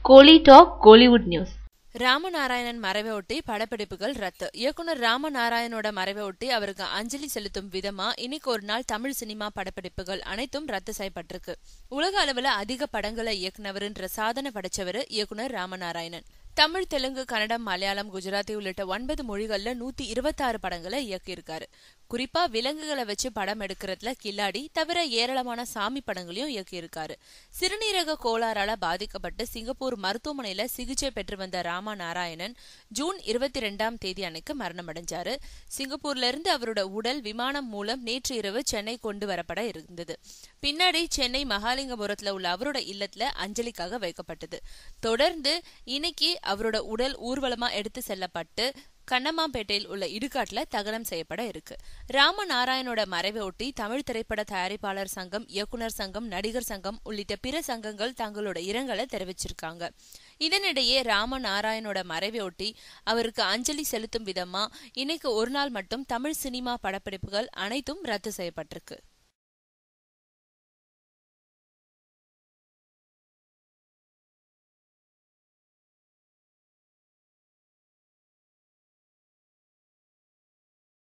கோலி talk Kollywood news Ramanarayanan மறைவை ஒட்டி படப்பிடிப்புகள் ரத்து இயக்குனர் ராமநாராயணோட மறைவை ஒட்டி அவருக்கு அஞ்சலி செலுத்தும் விதமா இன்னைக்கு ஒரு நாள் தமிழ் சினிமா படப்பிடிப்புகள் அனைத்தும் ரத்து செய்யப்பட்டிருக்கு உலக அளவுல அதிக படங்களை இயக்குனவருன்ற சாதனை படைச்சவர் இயக்குனர் ராமநாராயணன் தமிழ் தெலுங்கு கன்னடம் மலையாளம் குஜராத்தி உள்ளிட்ட ஒன்பது மொழிகள்ல நூத்தி இருபத்தாறு படங்களை இயக்கியிருக்காரு குறிப்பா விலங்குகளை வச்சு படம் எடுக்கிறதுல கில்லாடி தவிர ஏராளமான சாமி படங்களையும் இயக்கியிருக்காரு சிறுநீரக கோளாறால பாதிக்கப்பட்டு சிங்கப்பூர் மருத்துவமனையில சிகிச்சை பெற்று வந்த ராமா நாராயணன் ஜூன் இருபத்தி ரெண்டாம் தேதி அன்னைக்கு மரணம் அடைஞ்சாரு சிங்கப்பூர்ல இருந்து அவரோட உடல் விமானம் மூலம் நேற்று இரவு சென்னை கொண்டு வரப்பட இருந்தது பின்னாடி சென்னை மகாலிங்கபுரத்துல உள்ள அவரோட இல்லத்துல அஞ்சலிக்காக வைக்கப்பட்டது தொடர்ந்து இன்னைக்கு அவரோட உடல் ஊர்வலமா எடுத்து செல்லப்பட்டு கண்ணம்மாம்பேட்டையில் உள்ள இடுகாட்டுல தகனம் செய்யப்பட இருக்கு ராமநாராயணோட மறைவை ஒட்டி தமிழ் திரைப்பட தயாரிப்பாளர் சங்கம் இயக்குனர் சங்கம் நடிகர் சங்கம் உள்ளிட்ட பிற சங்கங்கள் தங்களோட இரங்கலை தெரிவிச்சிருக்காங்க இதனிடையே ராமநாராயணோட மறைவை ஒட்டி அவருக்கு அஞ்சலி செலுத்தும் விதமா இன்னைக்கு ஒரு நாள் மட்டும் தமிழ் சினிமா படப்பிடிப்புகள் அனைத்தும் ரத்து செய்யப்பட்டிருக்கு